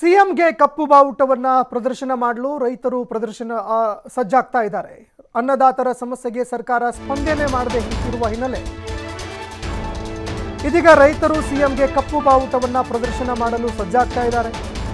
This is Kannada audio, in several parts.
ಸಿಎಂಗೆ ಕಪ್ಪು ಬಾವುಟವನ್ನ ಪ್ರದರ್ಶನ ಮಾಡಲು ರೈತರು ಪ್ರದರ್ಶನ ಆ, ಸಜ್ಜಾಗ್ತಾ ಇದ್ದಾರೆ ಅನ್ನದಾತರ ಸಮಸ್ಯೆಗೆ ಸರ್ಕಾರ ಸ್ಪಂದನೆ ಮಾಡದೆ ಇರುವ ಹಿನ್ನೆಲೆ ಇದೀಗ ರೈತರು ಸಿಎಂಗೆ ಕಪ್ಪು ಬಾವುಟವನ್ನ ಪ್ರದರ್ಶನ ಮಾಡಲು ಸಜ್ಜಾಗ್ತಾ ಇದ್ದಾರೆ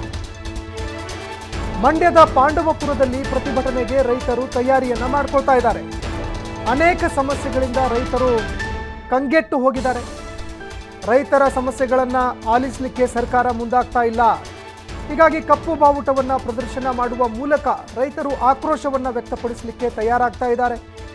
ಮಂಡ್ಯದ ಪಾಂಡವಪುರದಲ್ಲಿ ಪ್ರತಿಭಟನೆಗೆ ರೈತರು ತಯಾರಿಯನ್ನ ಮಾಡ್ಕೊಳ್ತಾ ಇದ್ದಾರೆ ಅನೇಕ ಸಮಸ್ಯೆಗಳಿಂದ ರೈತರು ಕಂಗೆಟ್ಟು ಹೋಗಿದ್ದಾರೆ ರೈತರ ಸಮಸ್ಯೆಗಳನ್ನ ಆಲಿಸಲಿಕ್ಕೆ ಸರ್ಕಾರ ಮುಂದಾಗ್ತಾ ಇಲ್ಲ ಹೀಗಾಗಿ ಕಪ್ಪು ಬಾವುಟವನ್ನ ಪ್ರದರ್ಶನ ಮಾಡುವ ಮೂಲಕ ರೈತರು ಆಕ್ರೋಶವನ್ನ ವ್ಯಕ್ತಪಡಿಸಲಿಕ್ಕೆ ತಯಾರಾಗ್ತಾ ಇದ್ದಾರೆ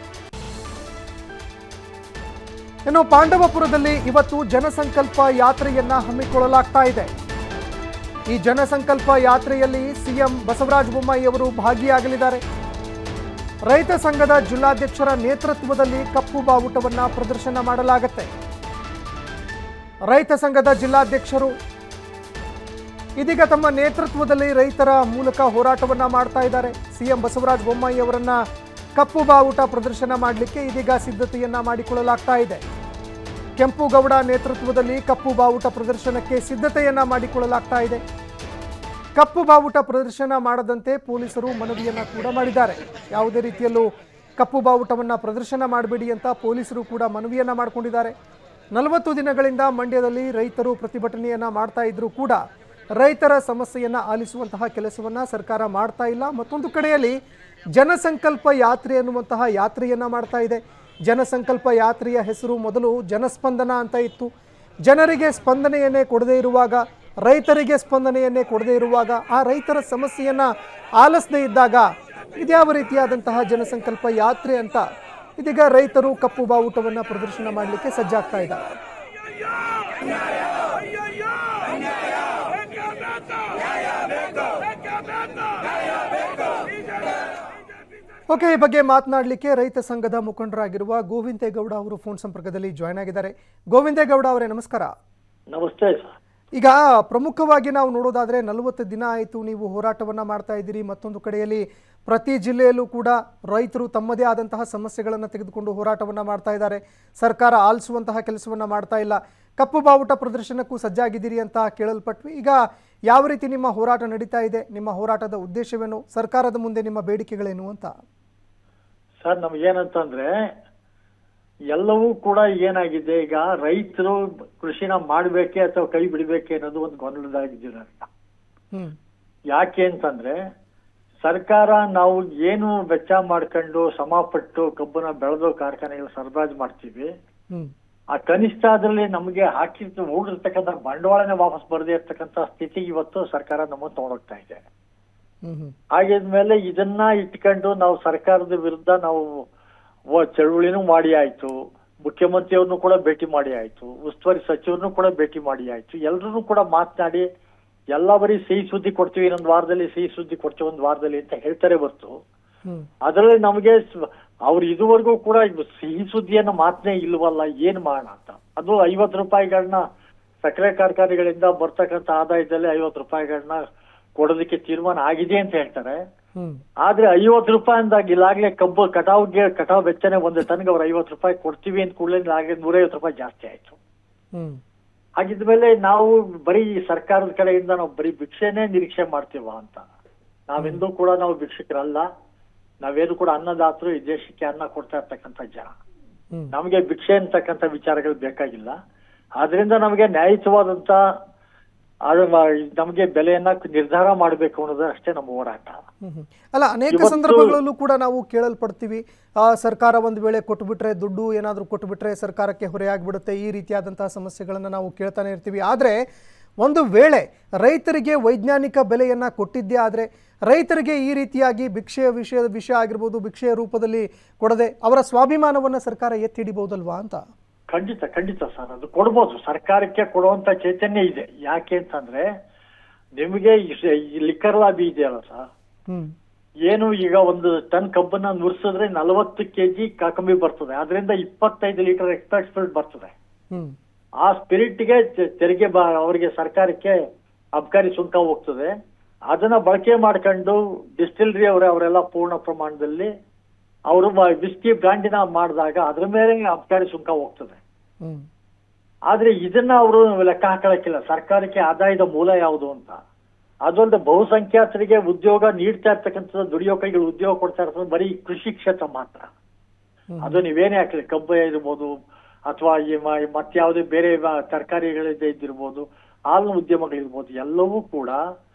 ಇನ್ನು ಪಾಂಡವಪುರದಲ್ಲಿ ಇವತ್ತು ಜನಸಂಕಲ್ಪ ಯಾತ್ರೆಯನ್ನ ಹಮ್ಮಿಕೊಳ್ಳಲಾಗ್ತಾ ಇದೆ ಈ ಜನಸಂಕಲ್ಪ ಯಾತ್ರೆಯಲ್ಲಿ ಸಿಎಂ ಬಸವರಾಜ ಬೊಮ್ಮಾಯಿ ಅವರು ಭಾಗಿಯಾಗಲಿದ್ದಾರೆ ರೈತ ಸಂಘದ ಜಿಲ್ಲಾಧ್ಯಕ್ಷರ ನೇತೃತ್ವದಲ್ಲಿ ಕಪ್ಪು ಬಾವುಟವನ್ನ ಪ್ರದರ್ಶನ ಮಾಡಲಾಗುತ್ತೆ ರೈತ ಸಂಘದ ಜಿಲ್ಲಾಧ್ಯಕ್ಷರು ಇದೀಗ ತಮ್ಮ ನೇತೃತ್ವದಲ್ಲಿ ರೈತರ ಮೂಲಕ ಹೋರಾಟವನ್ನ ಮಾಡ್ತಾ ಇದ್ದಾರೆ ಸಿಎಂ ಬಸವರಾಜ ಬೊಮ್ಮಾಯಿ ಅವರನ್ನ ಕಪ್ಪು ಬಾವುಟ ಪ್ರದರ್ಶನ ಮಾಡಲಿಕ್ಕೆ ಇದೀಗ ಸಿದ್ಧತೆಯನ್ನ ಮಾಡಿಕೊಳ್ಳಲಾಗ್ತಾ ಇದೆ ಕೆಂಪುಗೌಡ ನೇತೃತ್ವದಲ್ಲಿ ಕಪ್ಪು ಬಾವುಟ ಪ್ರದರ್ಶನಕ್ಕೆ ಸಿದ್ಧತೆಯನ್ನ ಮಾಡಿಕೊಳ್ಳಲಾಗ್ತಾ ಇದೆ ಕಪ್ಪು ಬಾವುಟ ಪ್ರದರ್ಶನ ಮಾಡದಂತೆ ಪೊಲೀಸರು ಮನವಿಯನ್ನ ಕೂಡ ಮಾಡಿದ್ದಾರೆ ಯಾವುದೇ ರೀತಿಯಲ್ಲೂ ಕಪ್ಪು ಬಾವುಟವನ್ನ ಪ್ರದರ್ಶನ ಮಾಡಬೇಡಿ ಅಂತ ಪೊಲೀಸರು ಕೂಡ ಮನವಿಯನ್ನ ಮಾಡಿಕೊಂಡಿದ್ದಾರೆ ನಲವತ್ತು ದಿನಗಳಿಂದ ಮಂಡ್ಯದಲ್ಲಿ ರೈತರು ಪ್ರತಿಭಟನೆಯನ್ನ ಮಾಡ್ತಾ ಇದ್ರು ಕೂಡ ರೈತರ ಸಮಸ್ಯೆಯನ್ನ ಆಲಿಸುವಂತಹ ಕೆಲಸವನ್ನ ಸರ್ಕಾರ ಮಾಡ್ತಾ ಇಲ್ಲ ಮತ್ತೊಂದು ಕಡೆಯಲ್ಲಿ ಜನಸಂಕಲ್ಪ ಯಾತ್ರೆ ಅನ್ನುವಂತಹ ಯಾತ್ರೆಯನ್ನ ಮಾಡ್ತಾ ಇದೆ ಜನಸಂಕಲ್ಪ ಯಾತ್ರೆಯ ಹೆಸರು ಮೊದಲು ಜನಸ್ಪಂದನ ಅಂತ ಇತ್ತು ಜನರಿಗೆ ಸ್ಪಂದನೆಯನ್ನೇ ಕೊಡದೇ ಇರುವಾಗ ರೈತರಿಗೆ ಸ್ಪಂದನೆಯನ್ನೇ ಕೊಡದೇ ಇರುವಾಗ ಆ ರೈತರ ಸಮಸ್ಯೆಯನ್ನ ಆಲಿಸದೇ ಇದ್ದಾಗ ಇದ್ಯಾವ ರೀತಿಯಾದಂತಹ ಜನಸಂಕಲ್ಪ ಯಾತ್ರೆ ಅಂತ ಇದೀಗ ರೈತರು ಕಪ್ಪು ಬಾವುಟವನ್ನ ಪ್ರದರ್ಶನ ಮಾಡಲಿಕ್ಕೆ ಸಜ್ಜಾಗ್ತಾ ಇದ್ದಾರೆ ಓಕೆ ಈ ಬಗ್ಗೆ ಮಾತನಾಡಲಿಕ್ಕೆ ರೈತ ಸಂಘದ ಮುಖಂಡರಾಗಿರುವ ಗೋವಿಂದೇಗೌಡ ಅವರು ಫೋನ್ ಸಂಪರ್ಕದಲ್ಲಿ ಜಾಯ್ನ್ ಆಗಿದ್ದಾರೆ ಗೋವಿಂದೇಗೌಡ ಅವರೇ ನಮಸ್ಕಾರ ನಮಸ್ತೆ ಸರ್ ಈಗ ಪ್ರಮುಖವಾಗಿ ನಾವು ನೋಡೋದಾದ್ರೆ ನಲವತ್ತು ದಿನ ಆಯಿತು ನೀವು ಹೋರಾಟವನ್ನ ಮಾಡ್ತಾ ಇದ್ದೀರಿ ಮತ್ತೊಂದು ಕಡೆಯಲ್ಲಿ ಪ್ರತಿ ಜಿಲ್ಲೆಯಲ್ಲೂ ಕೂಡ ರೈತರು ತಮ್ಮದೇ ಆದಂತಹ ಸಮಸ್ಯೆಗಳನ್ನು ತೆಗೆದುಕೊಂಡು ಹೋರಾಟವನ್ನ ಮಾಡ್ತಾ ಇದ್ದಾರೆ ಸರ್ಕಾರ ಆಲಿಸುವಂತಹ ಕೆಲಸವನ್ನ ಮಾಡ್ತಾ ಇಲ್ಲ ಕಪ್ಪು ಬಾವುಟ ಪ್ರದರ್ಶನಕ್ಕೂ ಸಜ್ಜಾಗಿದ್ದೀರಿ ಅಂತ ಕೇಳಲ್ಪಟ್ವಿ ಈಗ ಯಾವ ರೀತಿ ನಿಮ್ಮ ಹೋರಾಟ ನಡೀತಾ ಇದೆ ನಿಮ್ಮ ಹೋರಾಟದ ಉದ್ದೇಶವೇನು ಸರ್ಕಾರದ ಮುಂದೆ ನಿಮ್ಮ ಬೇಡಿಕೆಗಳೇನು ಅಂತ ಸರ್ ನಮ್ಗೇನಂತಂದ್ರೆ ಎಲ್ಲವೂ ಕೂಡ ಏನಾಗಿದೆ ಈಗ ರೈತರು ಕೃಷಿನ ಮಾಡ್ಬೇಕೆ ಅಥವಾ ಕೈ ಬಿಡಬೇಕೆ ಅನ್ನೋದು ಒಂದು ಗೊಂದಲದಾಗಿದ್ದೀರ ಹ್ಮ್ ಯಾಕೆ ಅಂತಂದ್ರೆ ಸರ್ಕಾರ ನಾವು ಏನು ವೆಚ್ಚ ಮಾಡ್ಕೊಂಡು ಶ್ರಮಪಟ್ಟು ಕಬ್ಬನ್ನ ಬೆಳೆದು ಕಾರ್ಖಾನೆಗಳು ಸರಬರಾಜು ಮಾಡ್ತೀವಿ ಹ್ಮ್ ಆ ಕನಿಷ್ಠ ಅದರಲ್ಲಿ ನಮಗೆ ಹಾಕಿರ್ತ ಹೂಡಿರ್ತಕ್ಕಂಥ ಬಂಡವಾಳನೇ ವಾಪಸ್ ಬರದೇ ಇರ್ತಕ್ಕಂಥ ಸ್ಥಿತಿ ಇವತ್ತು ಸರ್ಕಾರ ನಮ್ಮನ್ನು ತಗೊಂಡೋಗ್ತಾ ಇದೆ ಹ್ಮ್ ಹ್ಮ್ ಹಾಗಿದ್ಮೇಲೆ ಇದನ್ನ ಇಟ್ಕೊಂಡು ನಾವು ಸರ್ಕಾರದ ವಿರುದ್ಧ ನಾವು ವ- ಚಳುವಳಿನೂ ಮಾಡಿ ಆಯ್ತು ಮುಖ್ಯಮಂತ್ರಿಯವ್ರನ್ನು ಕೂಡ ಭೇಟಿ ಮಾಡಿ ಆಯ್ತು ಉಸ್ತುವಾರಿ ಸಚಿವರನ್ನು ಕೂಡ ಭೇಟಿ ಮಾಡಿ ಆಯ್ತು ಎಲ್ಲರನ್ನೂ ಕೂಡ ಮಾತನಾಡಿ ಎಲ್ಲ ಬರೀ ಸಿಹಿ ಸುದ್ದಿ ಕೊಡ್ತೀವಿ ಇನ್ನೊಂದು ವಾರದಲ್ಲಿ ಸಿಹಿ ಸುದ್ದಿ ಕೊಡ್ತೀವಿ ಒಂದು ವಾರದಲ್ಲಿ ಅಂತ ಹೇಳ್ತಾರೆ ಹೊರ್ತು ಹ್ಮ್ ಅದರಲ್ಲಿ ನಮಗೆ ಸ್- ಅವ್ರು ಇದುವರೆಗೂ ಕೂಡ ಇದು ಸಿಹಿ ಸುದ್ದಿಯನ್ನ ಮಾತನೇ ಇಲ್ವಲ್ಲ ಏನ್ ಮಾಡೋಣ ಅಂತ ಅದು ಐವತ್ತು ರೂಪಾಯಿಗಳನ್ನ ಸಕ್ಕರೆ ಕಾರ್ಖಾನೆಗಳಿಂದ ಬರ್ತಕ್ಕಂಥ ಆದಾಯದಲ್ಲಿ ಐವತ್ತು ರೂಪಾಯಿಗಳನ್ನ ಕೊಡೋದಕ್ಕೆ ತೀರ್ಮಾನ ಆಗಿದೆ ಅಂತ ಹೇಳ್ತಾರೆ ಹ್ಮ್ ಆದ್ರೆ ಐವತ್ತು ರೂಪಾಯಿ ಅಂದಾಗ ಇಲ್ಲಾಗ್ಲೇ ಕಬ್ಬು ಕಟಾವ್ಗೆ ಕಟಾವ್ ವೆಚ್ಚನೆ ಒಂದು ಟನ್ಗೆ ಅವ್ರು ಐವತ್ತು ರೂಪಾಯಿ ಕೊಡ್ತೀವಿ ಅಂತ ಕೂಡಲೇ ಆಗ್ಲೇ ನೂರೈವತ್ತು ರೂಪಾಯಿ ಜಾಸ್ತಿ ಆಯ್ತು ಹ್ಮ್ ಹಾಗಿದ್ಮೇಲೆ ನಾವು ಬರೀ ಸರ್ಕಾರದ ಕಡೆಯಿಂದ ನಾವು ಬರೀ ಭಿಕ್ಷೆನೇ ನಿರೀಕ್ಷೆ ಮಾಡ್ತೀವ ಅಂತ ನಾವೆಂದೂ ಕೂಡ ನಾವು ಭಿಕ್ಷಕರಲ್ಲ ನಾವೇನು ಕೂಡ ಅನ್ನದಾತರು ಈ ದೇಶಕ್ಕೆ ಅನ್ನ ಕೊಡ್ತಾ ಇರ್ತಕ್ಕಂಥ ಜನ ಹ್ಮ್ ನಮಗೆ ಭಿಕ್ಷೆ ಅಂತಕ್ಕಂಥ ವಿಚಾರಗಳು ಬೇಕಾಗಿಲ್ಲ ಆದ್ರಿಂದ ನಮಗೆ ನ್ಯಾಯಯುತವಾದಂತ ಅದು ನಮಗೆ ಬೆಲೆಯನ್ನ ನಿರ್ಧಾರ ಮಾಡಬೇಕು ಅನ್ನೋದು ಅಷ್ಟೇ ನಮ್ಮ ಹೋರಾಟ ಹ್ಮ್ ಹ್ಮ್. ಅಲ್ಲ ಅನೇಕ ಇವತ್ತು- ಸಂದರ್ಭಗಳಲ್ಲೂ ಕೂಡ ನಾವು ಕೇಳಲ್ಪಡ್ತೀವಿ ಆ, ಸರ್ಕಾರ ಒಂದು ವೇಳೆ ಕೊಟ್ಟುಬಿಟ್ರೆ ದುಡ್ಡು ಏನಾದರೂ ಕೊಟ್ಟುಬಿಟ್ರೆ ಸರ್ಕಾರಕ್ಕೆ ಹೊರೆಯಾಗ್ಬಿಡುತ್ತೆ ಈ ರೀತಿಯಾದಂತಹ ಸಮಸ್ಯೆಗಳನ್ನು ನಾವು ಕೇಳ್ತಾನೆ ಇರ್ತೀವಿ ಆದರೆ ಒಂದು ವೇಳೆ ರೈತರಿಗೆ ವೈಜ್ಞಾನಿಕ ಬೆಲೆಯನ್ನು ಕೊಟ್ಟಿದ್ದೇ ಆದರೆ ರೈತರಿಗೆ ಈ ರೀತಿಯಾಗಿ ಭಿಕ್ಷೆಯ ವಿಷಯದ ವಿಷಯ ಆಗಿರ್ಬೋದು ಭಿಕ್ಷೆಯ ರೂಪದಲ್ಲಿ ಕೊಡದೆ ಅವರ ಸ್ವಾಭಿಮಾನವನ್ನು ಸರ್ಕಾರ ಎತ್ತಿ ಹಿಡಿಬಹುದಲ್ವಾ ಅಂತ ಖಂಡಿತ ಖಂಡಿತ ಸರ್ ಅದು ಕೊಡ್ಬೋದು ಸರ್ಕಾರಕ್ಕೆ ಕೊಡುವಂತ ಚೈತನ್ಯ ಇದೆ ಯಾಕೆ ಅಂತಂದ್ರೆ ನಿಮಗೆ ಈ ಲಿಕ್ಕರ್ ಲಾಬಿ ಇದೆಯಲ್ಲ ಸರ್ ಹ್ಮ್ ಏನು ಈಗ ಒಂದು ಟನ್ ಕಬ್ಬನ್ನ ನುರ್ಸಿದ್ರೆ ನಲವತ್ತು ಕೆಜಿ ಕಾಕಂಬಿ ಬರ್ತದೆ ಅದರಿಂದ ಇಪ್ಪತ್ತೈದು ಲೀಟರ್ ಎಕ್ಸ್ಟ್ರಾ ಸ್ಪಿರಿಟ್ ಬರ್ತದೆ ಹ್ಮ್ ಆ ಸ್ಪಿರಿಟ್ಗೆ ತೆರಿಗೆ ಬ ಅವರಿಗೆ ಸರ್ಕಾರಕ್ಕೆ ಅಬ್ಕಾರಿ ಸುಂಕ ಹೋಗ್ತದೆ ಅದನ್ನ ಬಳಕೆ ಮಾಡ್ಕೊಂಡು ಡಿಸ್ಟಿಲ್ರಿ ಅವರೇ ಅವರೆಲ್ಲ ಪೂರ್ಣ ಪ್ರಮಾಣದಲ್ಲಿ ಅವರು ವಿಸ್ಕಿ ಬ್ರಾಂಡಿನ ಮಾಡಿದಾಗ ಅದ್ರ ಮೇಲೆ ಅಬ್ಕಾರಿ ಸುಂಕ ಹೋಗ್ತದೆ ಹ್ಮ್ ಆದ್ರೆ ಇದನ್ನ ಅವರು ಲೆಕ್ಕ ಹಾಕೊಳಕ್ಕಿಲ್ಲ ಸರ್ಕಾರಕ್ಕೆ ಆದಾಯದ ಮೂಲ ಯಾವುದು ಅಂತ ಅದೊಂದು ಬಹುಸಂಖ್ಯಾತರಿಗೆ ಉದ್ಯೋಗ ನೀಡ್ತಾ ಇರ್ತಕ್ಕಂಥದ್ದು ದುಡಿಯೋ ಕೈಗಳು ಉದ್ಯೋಗ ಕೊಡ್ತಾ ಇರ್ತದ್ದು ಬರೀ ಕೃಷಿ ಕ್ಷೇತ್ರ ಮಾತ್ರ ಹ್ಮ್. ಅದು ನೀವೇನೇ ಹಾಕ್ಲಿ ಕಬ್ಬು ಇರ್ಬೋದು ಅಥವಾ ಈ ಮ- ಮತ್ಯಾವುದೇ ಬೇರೆ ವ- ತರಕಾರಿಗಳಿದೆ ಇದ್ದಿರ್ಬೋದು ಹಾಲಿನ ಉದ್ಯಮಗಳಿರ್ಬೋದು ಎಲ್ಲವೂ ಕೂಡ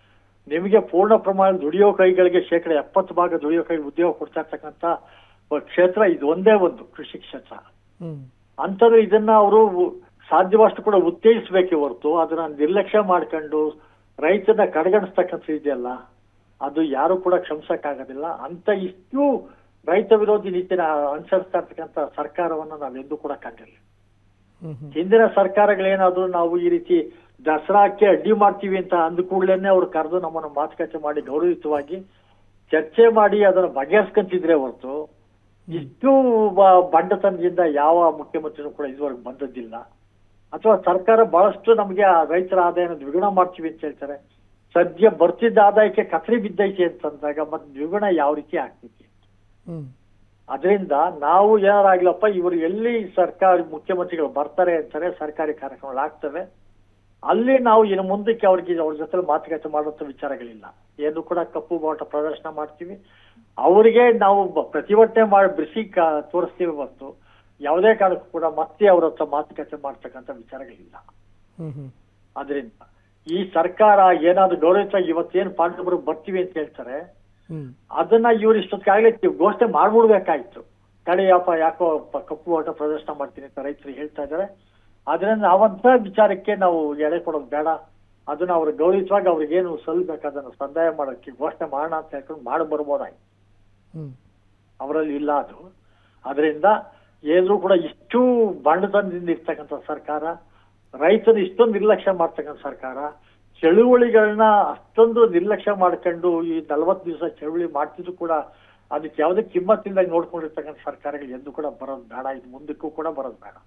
ನಿಮಗೆ ಪೂರ್ಣ ಪ್ರಮಾಣದ ದುಡಿಯೋ ಕೈಗಳಿಗೆ ಶೇಕಡ ಎಪ್ಪತ್ತು ಭಾಗ ದುಡಿಯೋ ಕೈ ಉದ್ಯೋಗ ಕೊಡ್ತಾ ಇರ್ತಕ್ಕಂಥ ಒಂದು ಕ್ಷೇತ್ರ ಇದು ಒಂದೇ ಒಂದು ಕೃಷಿ ಕ್ಷೇತ್ರ ಹ್ಮ್ ಅಂಥದ್ದು ಇದನ್ನ ಅವರು ಸಾಧ್ಯವಷ್ಟು ಕೂಡ ಉತ್ತೇಜಿಸಬೇಕೇ ಹೊರತು ಅದನ್ನ ನಿರ್ಲಕ್ಷ್ಯ ಮಾಡ್ಕೊಂಡು ರೈತನ ಕಡೆಗಣಿಸ್ತಕ್ಕಂಥ ಇದೆಯಲ್ಲ ಅದು ಯಾರು ಕೂಡ ಕ್ಷಮಿಸಕ್ಕಾಗೋದಿಲ್ಲ ಅಂತ ಇಷ್ಟು ರೈತ ವಿರೋಧಿ ನೀತಿನ ಅನುಸರಿಸ್ತಾ ಇರ್ತಕ್ಕಂಥ ಸರ್ಕಾರವನ್ನ ನಾವೆಂದೂ ಕೂಡ ಕಂಡಿಲ್ಲ ಹ್ಮ್ ಹ್ಮ್ ಹಿಂದಿನ ಸರ್ಕಾರಗಳೇನಾದ್ರೂ ನಾವು ಈ ರೀತಿ ದಸರಾಕ್ಕೆ ಅಡ್ಡಿ ಮಾಡ್ತೀವಿ ಅಂತ ಅಂದ ಕೂಡಲೇ ಅವ್ರು ಕರೆದು ನಮ್ಮನ್ನು ಮಾತುಕತೆ ಮಾಡಿ ಗೌರವಯುತವಾಗಿ ಚರ್ಚೆ ಮಾಡಿ ಅದನ್ನ ಬಗೆಹರಿಸ್ಕೊಂತಿದ್ರೆ ಹೊರತು ಇಷ್ಟು ಬ- ಬಂಡತನದಿಂದ ಯಾವ ಮುಖ್ಯಮಂತ್ರಿನೂ ಕೂಡ ಇದುವರೆಗೆ ಬಂದದ್ದಿಲ್ಲ ಅಥವಾ ಸರ್ಕಾರ ಬಹಳಷ್ಟು ನಮಗೆ ಆ ರೈತರ ಆದಾಯನ ದ್ವಿಗುಣ ಮಾಡ್ತೀವಿ ಅಂತ ಹೇಳ್ತಾರೆ ಸದ್ಯ ಬರ್ತಿದ್ದ ಆದಾಯಕ್ಕೆ ಕತ್ರಿ ಬಿದ್ದೈತೆ ಅಂತಂದಾಗ ಮತ್ತೆ ದ್ವಿಗುಣ ಯಾವ ರೀತಿ ಆಗ್ತೈತಿ ಹ್ಮ್ ಅದರಿಂದ ನಾವು ಏನಾರಾಗ್ಲಪ್ಪ ಇವರು ಎಲ್ಲಿ ಸರ್ಕಾರಿ ಮುಖ್ಯಮಂತ್ರಿಗಳು ಬರ್ತಾರೆ ಅಂತಾರೆ ಸರ್ಕಾರಿ ಕಾರ್ಯಕ್ರಮಗಳು ಆಗ್ತವೆ ಅಲ್ಲಿ ನಾವು ಇನ್ನು ಮುಂದಕ್ಕೆ ಅವ್ರಿಗೆ ಅವ್ರ ಜೊತೆ ಮಾತುಕತೆ ಮಾಡುವಂತ ವಿಚಾರಗಳಿಲ್ಲ ಏನು ಕೂಡ ಕಪ್ಪು ಬಾಟ ಪ್ರದರ್ಶನ ಮಾಡ್ತೀವಿ ಅವರಿಗೆ ನಾವು ಬ- ಪ್ರತಿಭಟನೆ ಮಾಡಿ ಬಿಸಿ ಕ- ತೋರಿಸ್ತೀವಿ ಹೊರತು ಯಾವುದೇ ಕಾರಣಕ್ಕೂ ಕೂಡ ಮತ್ತೆ ಅವ್ರ ಹತ್ರ ಮಾತುಕತೆ ಮಾಡ್ತಕ್ಕಂಥ ವಿಚಾರಗಳಿಲ್ಲ ಹ್ಮ್ ಹ್ಮ್ ಅದರಿಂದ ಈ ಸರ್ಕಾರ ಏನಾದ್ರು ಗೌರವಿತ ಇವತ್ತೇನು ಪಾಂಡವರು ಬರ್ತೀವಿ ಅಂತ ಹೇಳ್ತಾರೆ ಹ್ಮ್ ಅದನ್ನ ಇವ್ರು ಇಷ್ಟೊತ್ತಿಗಾಗಲೇ ಘೋಷಣೆ ಮಾಡ್ಬಿಡ್ಬೇಕಾಯ್ತು ತಡೆಯಪ್ಪ ಯಾಕೋ ಪ- ಕಪ್ಪು ಓಟ ಪ್ರದರ್ಶನ ಮಾಡ್ತೀನಿ ಅಂತ ರೈತರು ಹೇಳ್ತಾ ಇದ್ದಾರೆ ಅದರಿಂದ ಅವಂತ ವಿಚಾರಕ್ಕೆ ನಾವು ಎಡೆ ಕೊಡೋದು ಬೇಡ ಅದನ್ನ ಅವ್ರು ಗೌರವಿಸುವಾಗ ಅವ್ರಿಗೇನು ಸಲ್ಲಬೇಕಾದನ್ನು ಸಂದಾಯ ಮಾಡೋಕ್ಕೆ ಘೋಷಣೆ ಮಾಡೋಣ ಅಂತ ಹೇಳ್ಕೊಂಡು ಮಾಡಿ ಬರ್ಬೋದಾಯ್ತು ಹ್ಮ್ ಅವರಲ್ಲಿ ಇಲ್ಲ ಅದು ಅದರಿಂದ ಏನಾದ್ರೂ ಕೂಡ ಇಷ್ಟು ಬಂಡತನದಿಂದ ಇರ್ತಕ್ಕಂಥ ಸರ್ಕಾರ ರೈತರು ಇಷ್ಟೊಂದು ನಿರ್ಲಕ್ಷ್ಯ ಮಾಡ್ತಕ್ಕಂಥ ಸರ್ಕಾರ ಚಳುವಳಿಗಳನ್ನ ಅಷ್ಟೊಂದು ನಿರ್ಲಕ್ಷ್ಯ ಮಾಡ್ಕೊಂಡು ಈ ನಲವತ್ತು ದಿವಸ ಚಳುವಳಿ ಮಾಡ್ತಿದ್ರು ಕೂಡ ಅದಕ್ಕೆ ಯಾವುದೇ ಕಿಮ್ಮತ್ತಿಂದ ನೋಡ್ಕೊಂಡಿರ್ತಕ್ಕಂಥ ಸರ್ಕಾರಗಳು ಎಂದು ಕೂಡ ಬರೋದು ಬೇಡ ಇದು ಮುಂದಕ್ಕೂ ಕೂಡ ಬರೋದು ಬೇಡ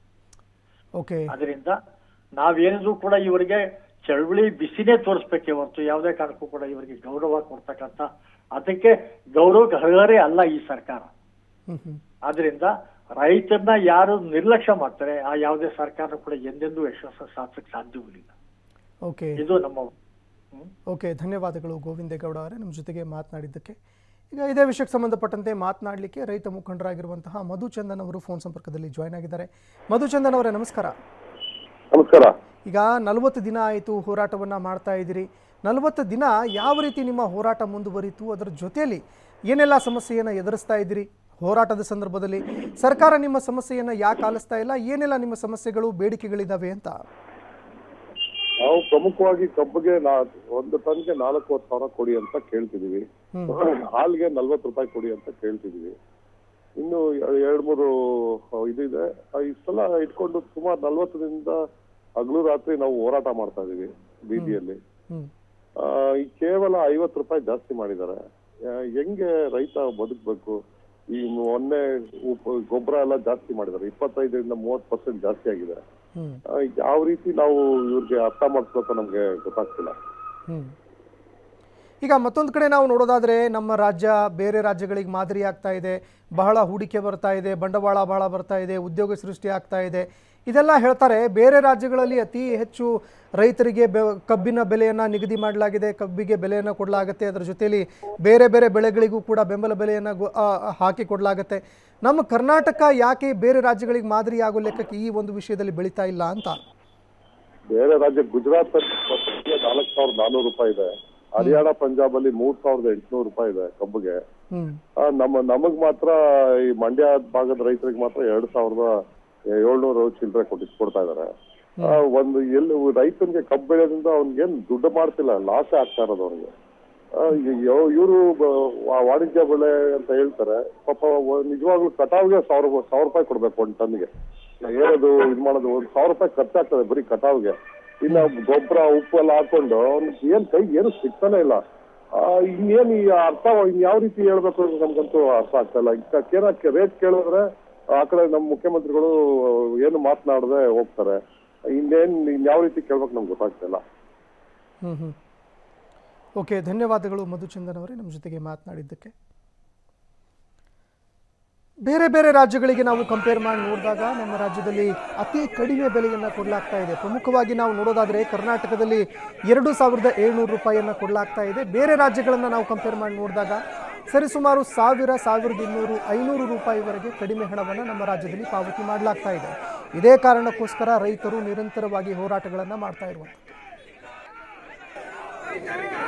ಓಕೆ ಅದರಿಂದ ನಾವೇನಿದ್ರು ಕೂಡ ಇವರಿಗೆ ಚಳುವಳಿ ಬಿಸಿನೇ ತೋರಿಸ್ಬೇಕೇ ಹೊರತು ಯಾವುದೇ ಕಾರಣಕ್ಕೂ ಕೂಡ ಇವರಿಗೆ ಗೌರವ ಕೊಡ್ತಕ್ಕಂಥ ಅದಕ್ಕೆ ಗೌರವಕ್ಕೆ ಅರ್ಹರೇ ಅಲ್ಲ ಈ ಸರ್ಕಾರ ಹ್ಮ್ ಹ್ಮ್ ಆದ್ರಿಂದ ರೈತರನ್ನ ಯಾರು ನಿರ್ಲಕ್ಷ್ಯ ಮಾಡ್ತಾರೆ ಆ ಯಾವುದೇ ಸರ್ಕಾರ ಕೂಡ ಎಂದೆಂದೂ ಯಶಸ್ಸು ಸಾಧಿಸಕ್ಕೆ ಸಾಧ್ಯವಿಲ್ಲ ಓಕೆ ಇದು ನಮ್ಮ ಹ್ಮ್. ಓಕೆ ಧನ್ಯವಾದಗಳು ಗೋವಿಂದೇಗೌಡ ಅವರೇ ನಮ್ಮ ಜೊತೆಗೆ ಮಾತನಾಡಿದ್ದಕ್ಕೆ ಈಗ ಇದೇ ವಿಷಯಕ್ಕೆ ಸಂಬಂಧಪಟ್ಟಂತೆ ಮಾತನಾಡಲಿಕ್ಕೆ ರೈತ ಮುಖಂಡರಾಗಿರುವಂತಹ ಮಧುಚಂದನ್ ಅವರು ಫೋನ್ ಸಂಪರ್ಕದಲ್ಲಿ ಜಾಯ್ನ್ ಆಗಿದ್ದಾರೆ ಮಧುಚಂದನ್ ಅವರೇ ನಮಸ್ಕಾರ ನಮಸ್ಕಾರ ಈಗ ನಲವತ್ತು ದಿನ ಆಯಿತು ಹೋರಾಟವನ್ನು ಮಾಡ್ತಾ ಇದ್ದೀರಿ ನಲವತ್ತು ದಿನ ಯಾವ ರೀತಿ ನಿಮ್ಮ ಹೋರಾಟ ಮುಂದುವರಿತು ಅದರ ಜೊತೆಯಲ್ಲಿ ಏನೆಲ್ಲ ಸಮಸ್ಯೆಯನ್ನು ಎದುರಿಸ್ತಾ ಇದ್ದೀರಿ ಹೋರಾಟದ ಸಂದರ್ಭದಲ್ಲಿ ಸರ್ಕಾರ ನಿಮ್ಮ ಸಮಸ್ಯೆಯನ್ನು ಯಾಕೆ ಆಲಿಸ್ತಾ ಇಲ್ಲ ಏನೆಲ್ಲ ನಿಮ್ಮ ಸಮಸ್ಯೆಗಳು ಬೇಡಿಕೆಗಳಿದ್ದಾವೆ ಅಂತ ನಾವು ಪ್ರಮುಖವಾಗಿ ಕಬ್ಬಿಗೆ ನಾ ಒಂದು ಟನ್ಗೆ ನಾಲ್ಕೂವತ್ತು ಸಾವಿರ ಕೊಡಿ ಅಂತ ಕೇಳ್ತಿದೀವಿ ಹಾಲ್ಗೆ ನಲ್ವತ್ತು ರೂಪಾಯಿ ಕೊಡಿ ಅಂತ ಕೇಳ್ತಿದೀವಿ ಇನ್ನು ಎರಡ್ ಮೂರು ಇದಿದೆ ಇಷ್ಟೆಲ್ಲ ಇಟ್ಕೊಂಡು ಸುಮಾರು ನಲ್ವತ್ತರಿಂದ ಹಗಲು ರಾತ್ರಿ ನಾವು ಹೋರಾಟ ಮಾಡ್ತಾ ಇದೀವಿ ಬೀದಿಯಲ್ಲಿ ಹ್ಮ್ ಆ, ಈ ಕೇವಲ ಐವತ್ತು ರೂಪಾಯಿ ಜಾಸ್ತಿ ಮಾಡಿದ್ದಾರೆ ಆ, ಹೆಂಗೆ ರೈತ ಬದುಕ್ಬೇಕು ಈ ಮೊನ್ನೆ ಉಪ- ಗೊಬ್ಬರ ಎಲ್ಲ ಜಾಸ್ತಿ ಮಾಡಿದ್ದಾರೆ ಇಪ್ಪತ್ತೈದರಿಂದ ಮೂವತ್ತು ಪರ್ಸೆಂಟ್ ಜಾಸ್ತಿ ಆಗಿದೆ ಹ್ಮ್ ಆ, ಯಾವ ರೀತಿ ನಾವು ಇವ್ರಿಗೆ ಅರ್ಥ ಮಾಡಿಸ್ಬೇಕು ನಮ್ಗೆ ಗೊತ್ತಾಗ್ತಿಲ್ಲ ಹ್ಮ್. ಈಗ ಮತ್ತೊಂದು ಕಡೆ ನಾವು ನೋಡೋದಾದ್ರೆ ನಮ್ಮ ರಾಜ್ಯ ಬೇರೆ ರಾಜ್ಯಗಳಿಗೆ ಮಾದರಿ ಆಗ್ತಾ ಇದೆ ಬಹಳ ಹೂಡಿಕೆ ಬರ್ತಾ ಇದೆ ಬಂಡವಾಳ ಬಹಳ ಬರ್ತಾ ಇದೆ ಉದ್ಯೋಗ ಸೃಷ್ಟಿ ಆಗ್ತಾ ಇದೆ ಇದೆಲ್ಲ ಹೇಳ್ತಾರೆ ಬೇರೆ ರಾಜ್ಯಗಳಲ್ಲಿ ಅತಿ ಹೆಚ್ಚು ರೈತರಿಗೆ ಬೆ ಕಬ್ಬಿನ ಬೆಲೆಯನ್ನು ನಿಗದಿ ಮಾಡಲಾಗಿದೆ ಕಬ್ಬಿಗೆ ಬೆಲೆಯನ್ನು ಕೊಡಲಾಗುತ್ತೆ ಅದರ ಜೊತೆಯಲ್ಲಿ ಬೇರೆ ಬೇರೆ ಬೆಳೆಗಳಿಗೂ ಕೂಡ ಬೆಂಬಲ ಬೆಲೆಯನ್ನು ಗೊ- ಆ, ಆ, ಹಾಕಿ ಕೊಡಲಾಗುತ್ತೆ ನಮ್ಮ ಕರ್ನಾಟಕ ಯಾಕೆ ಬೇರೆ ರಾಜ್ಯಗಳಿಗೆ ಮಾದರಿ ಆಗೋ ಲೆಕ್ಕಕ್ಕೆ ಈ ಒಂದು ವಿಷಯದಲ್ಲಿ ಬೆಳೀತಾ ಇಲ್ಲ ಅಂತ ಬೇರೆ ರಾಜ್ಯ ಗುಜರಾತ್ ಅಲ್ಲಿ ನಾಲ್ಕು ಸಾವಿರದ ನಾನೂರು ರೂಪಾಯಿ ಇದೆ ಹರಿಯಾಣ ಪಂಜಾಬ್ ಅಲ್ಲಿ ಮೂರ್ ಸಾವಿರದ ಎಂಟುನೂರು ರೂಪಾಯಿ ಇದೆ ಕಬ್ಬಿಗೆ ಹ್ಮ್ ಆ, ನಮ್ಮ ನಮಗ್ ಮಾತ್ರ ಈ ಮಂಡ್ಯ ಭಾಗದ ರೈತರಿಗೆ ಮಾತ್ರ ಎರಡ್ ಸಾವಿರದ ಏಳ್ನೂರು ಚಿಲ್ಲರೆ ಕೊಟ್ಟು ಕೊಡ್ತಾ ಇದಾರೆ ಆ, ಒಂದು ಎಲ್ಲಿ ರೈತನಿಗೆ ಕಬ್ಬು ಬೆಳೆಯೋದ್ರಿಂದ ಅವ್ನಿಗೇನ್ ದುಡ್ಡು ಮಾಡ್ತಿಲ್ಲ ಲಾಸ್ ಆಗ್ತಾ ಇರೋದು ಅವ್ನಿಗೆ ಇವರು ವಾಣಿಜ್ಯ ಬೆಳೆ ಅಂತ ಹೇಳ್ತಾರೆ ಪಾಪ ವ- ನಿಜವಾಗ್ಲೂ ಕಟಾವ್ಗೆ ಸಾವಿರ ಸಾವಿರ ರೂಪಾಯಿ ಕೊಡ್ಬೇಕು ಒಂದ್ ಟನ್ಗೆ ಏನದು ಇದ್ ಮಾಡೋದು ಒಂದ್ ಸಾವಿರ ರೂಪಾಯಿ ಖರ್ಚಾಗ್ತದೆ ಬರೀ ಕಟಾವ್ಗೆ ಇನ್ನ ಗೊಬ್ಬರ ಉಪ್ಪು ಎಲ್ಲ ಹಾಕೊಂಡು ಅವ್ನಿಗೆ ಏನ್ ಕೈ ಏನು ಸಿಗ್ತಾನೆ ಇಲ್ಲ ಆ, ಇನ್ನೇನ್ ಈ ಅರ್ಥ ಇನ್ ಯಾವ ರೀತಿ ಹೇಳ್ಬೇಕು ಅಂತ ನಮ್ಗಂತೂ ಅರ್ಥ ಆಗ್ತಾ ಇಲ್ಲ ಈಗ ಕೇಳಕ್ಕೆ ರೇಟ್ ಕೇಳಿದ್ರೆ ಆ ಕಡೆ ನಮ್ಮ ಮುಖ್ಯಮಂತ್ರಿಗಳು ಏನು ಮಾತನಾಡದೆ ಹೋಗ್ತಾರೆ ಇನ್ನೇನ್ ಇನ್ ಯಾವ ರೀತಿ ಕೇಳ್ಬೇಕು ನಮ್ಗೆ ಗೊತ್ತಾಗ್ತಾ ಇಲ್ಲ ಹ್ಮ್ ಹ್ಮ್ ಓಕೆ ಧನ್ಯವಾದಗಳು ಮಧುಚಂದನ್ ಅವರೇ ನಮ್ಮ ಜೊತೆಗೆ ಮಾತನಾಡಿದ್ದಕ್ಕೆ ಬೇರೆ ಬೇರೆ ರಾಜ್ಯಗಳಿಗೆ ನಾವು ಕಂಪೇರ್ ಮಾಡಿ ನೋಡಿದಾಗ ನಮ್ಮ ರಾಜ್ಯದಲ್ಲಿ ಅತಿ ಕಡಿಮೆ ಬೆಲೆಯನ್ನು ಕೊಡಲಾಗ್ತಾ ಇದೆ ಪ್ರಮುಖವಾಗಿ ನಾವು ನೋಡೋದಾದರೆ ಕರ್ನಾಟಕದಲ್ಲಿ ಎರಡು ಸಾವಿರದ ಏಳ್ನೂರು ರೂಪಾಯಿಯನ್ನು ಕೊಡಲಾಗ್ತಾ ಇದೆ ಬೇರೆ ರಾಜ್ಯಗಳನ್ನು ನಾವು ಕಂಪೇರ್ ಮಾಡಿ ನೋಡಿದಾಗ ಸರಿಸುಮಾರು ಸಾವಿರ ಸಾವಿರದ ಇನ್ನೂರು ಐನೂರು ರೂಪಾಯಿವರೆಗೆ ಕಡಿಮೆ ಹಣವನ್ನು ನಮ್ಮ ರಾಜ್ಯದಲ್ಲಿ ಪಾವತಿ ಮಾಡಲಾಗ್ತಾ ಇದೆ ಇದೇ ಕಾರಣಕ್ಕೋಸ್ಕರ ರೈತರು ನಿರಂತರವಾಗಿ ಹೋರಾಟಗಳನ್ನು ಮಾಡ್ತಾ ಇರುವಂಥದ್ದು